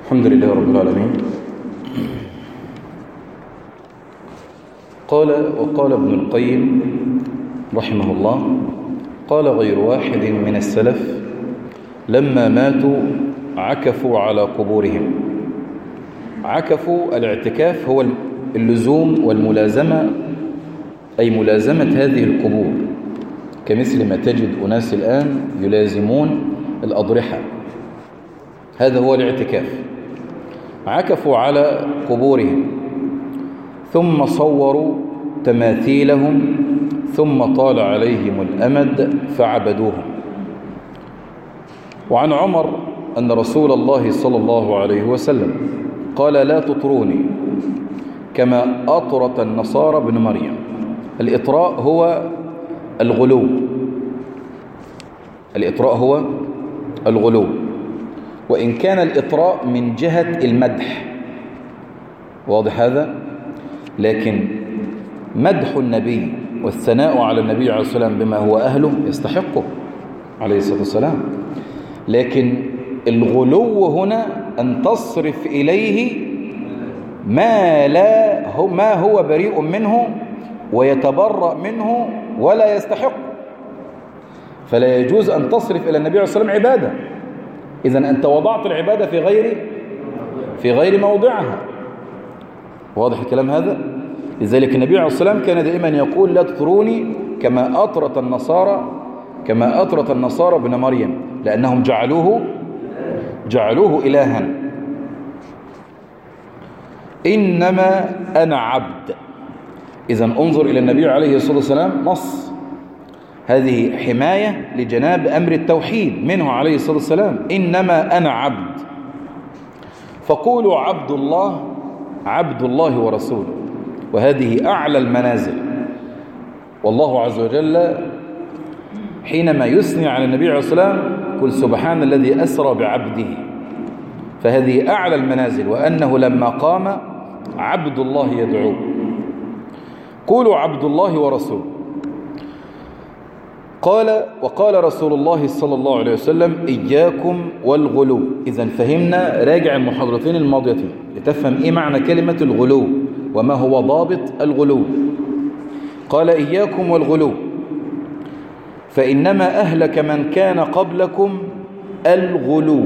الحمد لله رب العالمين قال وقال ابن القيم رحمه الله قال غير واحد من السلف لما ماتوا عكفوا على قبورهم عكفوا الاعتكاف هو اللزوم والملازمة أي ملازمة هذه القبور كمثل ما تجد أناس الآن يلازمون الأضرحة هذا هو الاعتكاف عكفوا على قبورهم ثم صوروا تماثيلهم ثم طال عليهم الأمد فعبدوهم وعن عمر أن رسول الله صلى الله عليه وسلم قال لا تطروني كما أطرت النصارى بن مريم الإطراء هو الغلو الإطراء هو الغلو وإن كان الإطراء من جهة المدح واضح هذا لكن مدح النبي والثناء على النبي عليه الصلاة والسلام بما هو أهله يستحقه عليه الصلاة والسلام لكن الغلو هنا أن تصرف إليه ما لا هو ما هو بريء منه ويتبرأ منه ولا يستحق فلا يجوز أن تصرف إلى النبي عليه الصلاة والسلام عبادة إذا أنت وضعت العبادة في غير في غير موضعها واضح الكلام هذا لذلك النبي عليه الصلاة والسلام كان دائما يقول لا تطروني كما أطرت النصارى كما أطرت النصارى بن مريم لأنهم جعلوه جعلوه إلها إنما أنا عبد إذا انظر إلى النبي عليه الصلاة والسلام نص هذه حماية لجناب أمر التوحيد منه عليه الصلاة والسلام إنما أنا عبد فقولوا عبد الله عبد الله ورسوله وهذه أعلى المنازل والله عز وجل حينما يثني على النبي عليه الصلاة والسلام قل سبحان الذي أسرى بعبده فهذه أعلى المنازل وأنه لما قام عبد الله يدعوه قولوا عبد الله ورسوله قال وقال رسول الله صلى الله عليه وسلم إياكم والغلو إذا فهمنا راجع المحاضرتين الماضيتين لتفهم إيه معنى كلمة الغلو وما هو ضابط الغلو قال إياكم والغلو فإنما أهلك من كان قبلكم الغلو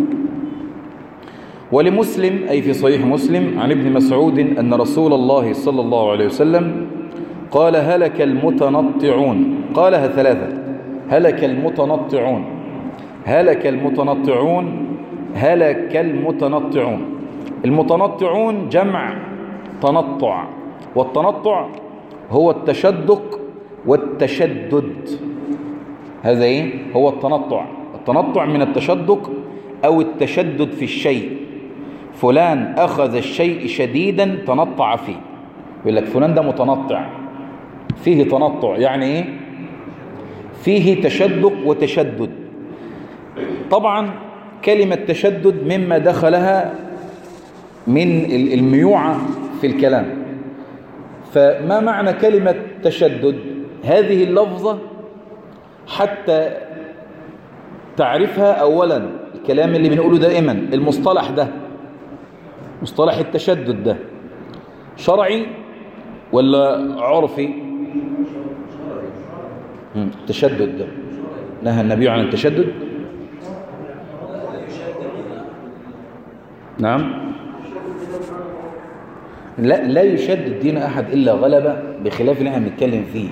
ولمسلم أي في صحيح مسلم عن ابن مسعود أن رسول الله صلى الله عليه وسلم قال هلك المتنطعون قالها ثلاثة هلك المتنطعون هلك المتنطعون هلك المتنطعون المتنطعون جمع تنطع والتنطع هو التشدق والتشدد هذا ايه هو التنطع التنطع من التشدق او التشدد في الشيء فلان اخذ الشيء شديدا تنطع فيه يقول لك فلان ده متنطع فيه تنطع يعني ايه فيه تشدق وتشدد طبعا كلمة تشدد مما دخلها من الميوعة في الكلام فما معنى كلمة تشدد هذه اللفظة حتى تعرفها أولا الكلام اللي بنقوله دائما المصطلح ده مصطلح التشدد ده شرعي ولا عرفي التشدد ده نهى النبي عن التشدد نعم لا لا يشدد دين أحد إلا غلبة بخلاف اللي احنا بنتكلم فيه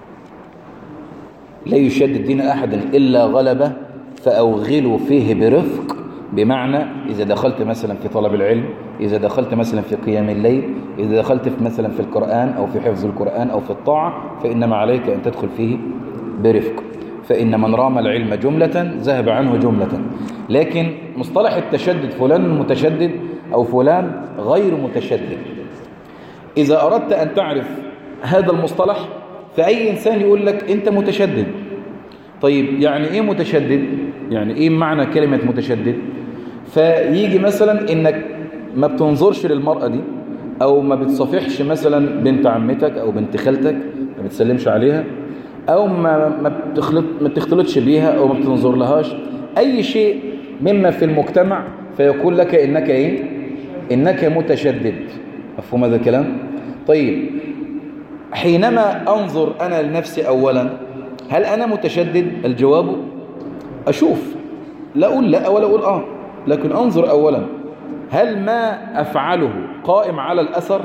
لا يشدد دين أحد إلا غلبة فأوغلوا فيه برفق بمعنى إذا دخلت مثلا في طلب العلم إذا دخلت مثلا في قيام الليل إذا دخلت في مثلا في القرآن أو في حفظ القرآن أو في الطاعة فإنما عليك أن تدخل فيه برفق فإن من رام العلم جملة ذهب عنه جملة لكن مصطلح التشدد فلان متشدد أو فلان غير متشدد إذا أردت أن تعرف هذا المصطلح فأي إنسان يقول لك أنت متشدد طيب يعني إيه متشدد؟ يعني إيه معنى كلمة متشدد؟ فيجي مثلا إنك ما بتنظرش للمرأة دي أو ما بتصافحش مثلا بنت عمتك أو بنت خالتك ما بتسلمش عليها أو ما ما بتخلط ما بتختلطش بيها أو ما بتنظر لهاش أي شيء مما في المجتمع فيقول لك إنك إيه إنك متشدد مفهوم هذا الكلام طيب حينما أنظر أنا لنفسي أولا هل أنا متشدد الجواب أشوف لا أقول لا ولا أقول آه لكن أنظر أولا هل ما أفعله قائم على الأثر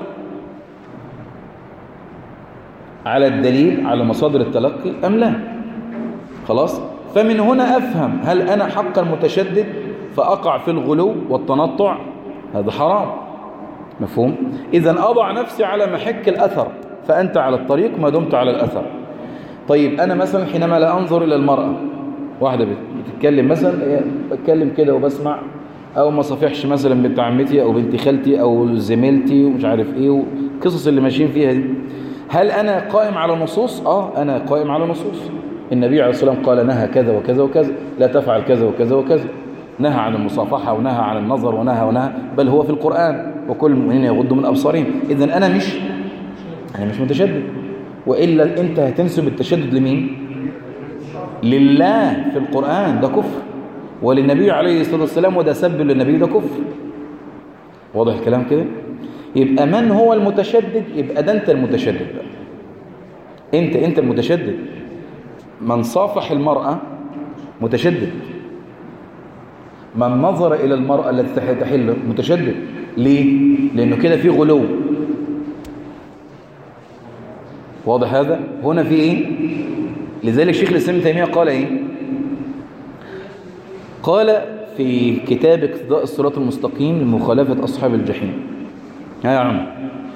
على الدليل على مصادر التلقي أم لا خلاص فمن هنا أفهم هل أنا حقا متشدد فأقع في الغلو والتنطع هذا حرام مفهوم إذا أضع نفسي على محك الأثر فأنت على الطريق ما دمت على الأثر طيب أنا مثلا حينما لا أنظر إلى المرأة واحدة بتتكلم مثلا بتكلم كده وبسمع أو ما صفحش مثلا بنت عمتي أو بنت خالتي أو زميلتي ومش عارف إيه والقصص اللي ماشيين فيها دي هل أنا قائم على نصوص؟ آه أنا قائم على نصوص النبي عليه الصلاة والسلام قال نهى كذا وكذا وكذا لا تفعل كذا وكذا وكذا نهى عن المصافحة ونهى عن النظر ونهى ونهى بل هو في القرآن وكل المؤمنين يغضوا من أبصارهم إذا أنا مش أنا مش متشدد وإلا أنت هتنسب التشدد لمين لله في القرآن ده كفر وللنبي عليه الصلاة والسلام وده سب للنبي ده كفر واضح الكلام كده يبقى من هو المتشدد يبقى ده أنت المتشدد بقى أنت أنت المتشدد من صافح المرأة متشدد من نظر إلى المرأة التي تحل متشدد ليه؟ لأنه كده في غلو واضح هذا؟ هنا في إيه؟ لذلك شيخ الإسلام تيمية قال إيه؟ قال في كتاب اقتضاء الصراط المستقيم لمخالفة أصحاب الجحيم ها يا عم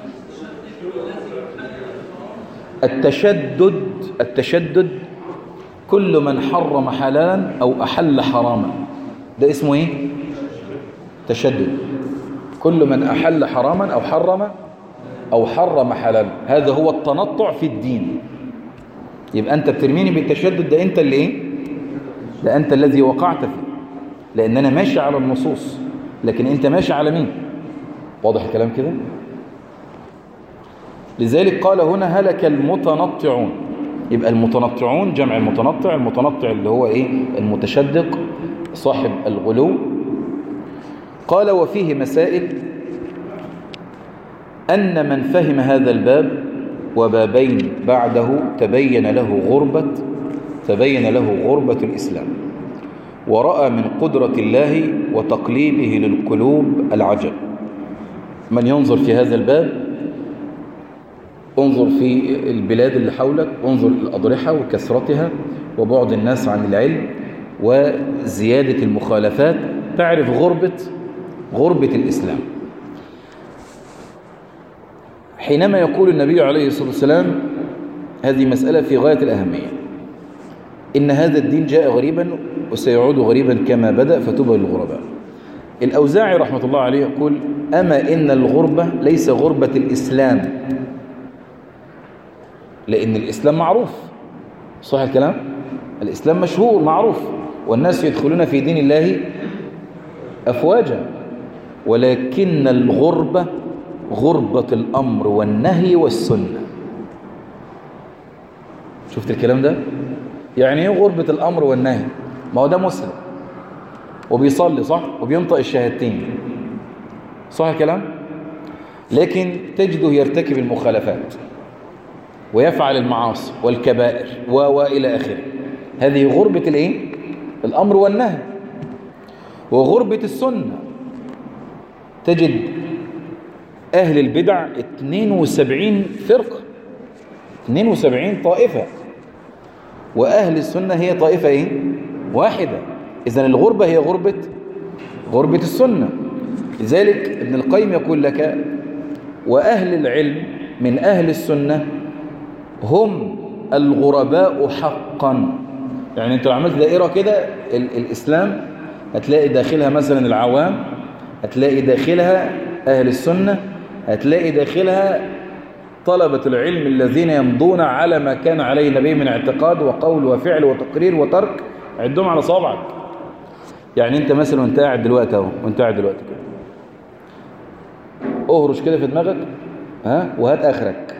التشدد التشدد كل من حرم حلالا أو أحل حراما ده اسمه ايه تشدد كل من أحل حراما أو حرم أو حرم حلالا هذا هو التنطع في الدين يبقى أنت بترميني بالتشدد ده أنت اللي إيه ده أنت الذي وقعت فيه لأن أنا ماشي على النصوص لكن أنت ماشي على مين واضح الكلام كده لذلك قال هنا هلك المتنطعون يبقى المتنطعون جمع المتنطع المتنطع اللي هو إيه المتشدق صاحب الغلو قال وفيه مسائل أن من فهم هذا الباب وبابين بعده تبين له غربة تبين له غربة الإسلام ورأى من قدرة الله وتقليبه للقلوب العجب من ينظر في هذا الباب انظر في البلاد اللي حولك انظر الأضرحة وكثرتها وبعد الناس عن العلم وزيادة المخالفات تعرف غربة غربة الإسلام حينما يقول النبي عليه الصلاة والسلام هذه مسألة في غاية الأهمية إن هذا الدين جاء غريبا وسيعود غريبا كما بدأ فتوبى للغرباء الأوزاعي رحمة الله عليه يقول أما إن الغربة ليس غربة الإسلام لأن الإسلام معروف صح الكلام الإسلام مشهور معروف والناس يدخلون في دين الله أفواجا ولكن الغربة غربة الأمر والنهي والسنة شفت الكلام ده يعني ايه غربة الأمر والنهي ما هو ده مسلم وبيصلي صح وبينطق الشهادتين صح الكلام لكن تجده يرتكب المخالفات ويفعل المعاصي والكبائر و والى اخره هذه غربة الايه الامر والنهي وغربة السنة تجد اهل البدع 72 فرقة 72 طائفة واهل السنة هي طائفة ايه واحدة اذا الغربة هي غربة غربة السنة لذلك ابن القيم يقول لك واهل العلم من اهل السنة هم الغرباء حقا يعني انت لو عملت دائرة كده ال الإسلام هتلاقي داخلها مثلا العوام هتلاقي داخلها أهل السنة هتلاقي داخلها طلبة العلم الذين يمضون على ما كان عليه النبي من اعتقاد وقول وفعل وتقرير وترك عدهم على صابعك يعني انت مثلا وانت قاعد دلوقتي اهو وانت قاعد دلوقتي كده اهرش كده في دماغك ها وهات اخرك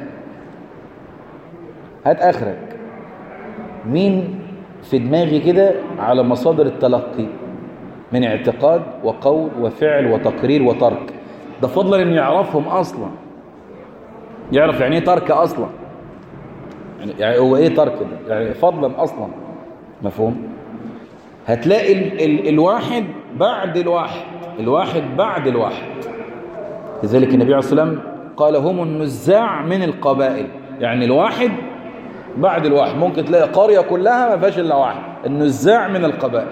هات اخرك مين في دماغي كده على مصادر التلقي من اعتقاد وقول وفعل وتقرير وترك ده فضلا ان يعرفهم اصلا يعرف يعني ايه ترك اصلا يعني, يعني هو ايه ترك ده يعني فضلا اصلا مفهوم هتلاقي ال ال الواحد بعد الواحد الواحد بعد الواحد لذلك النبي عليه الصلاة والسلام قال هم النزاع من القبائل يعني الواحد بعد الواحد ممكن تلاقي قرية كلها ما فيهاش الا واحد النزاع من القبائل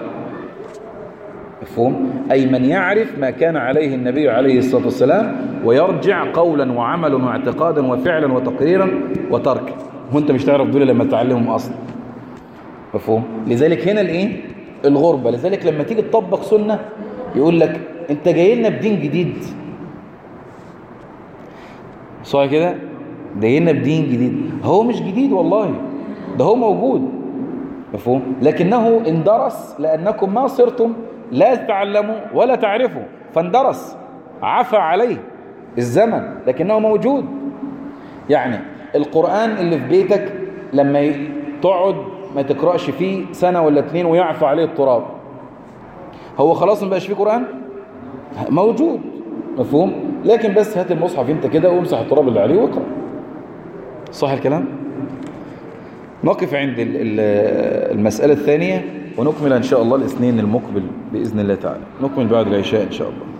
مفهوم أي من يعرف ما كان عليه النبي عليه الصلاة والسلام ويرجع قولا وعملا واعتقادا وفعلا وتقريرا وتركا وانت مش تعرف دول لما تعلمهم أصلا مفهوم لذلك هنا الايه الغربة لذلك لما تيجي تطبق سنة يقول لك انت جاي لنا بدين جديد صح كده جاي لنا بدين جديد هو مش جديد والله ده هو موجود مفهوم لكنه اندرس لأنكم ما صرتم لا تعلموا ولا تعرفوا فاندرس عفى عليه الزمن لكنه موجود يعني القرآن اللي في بيتك لما تقعد ما تقرأش فيه سنة ولا اتنين ويعفى عليه التراب هو خلاص ما بقاش فيه قرآن موجود مفهوم لكن بس هات المصحف انت كده وامسح التراب اللي عليه واقرأ صح الكلام نقف عند المسألة الثانية ونكمل إن شاء الله الاثنين المقبل بإذن الله تعالى نكمل بعد العشاء إن شاء الله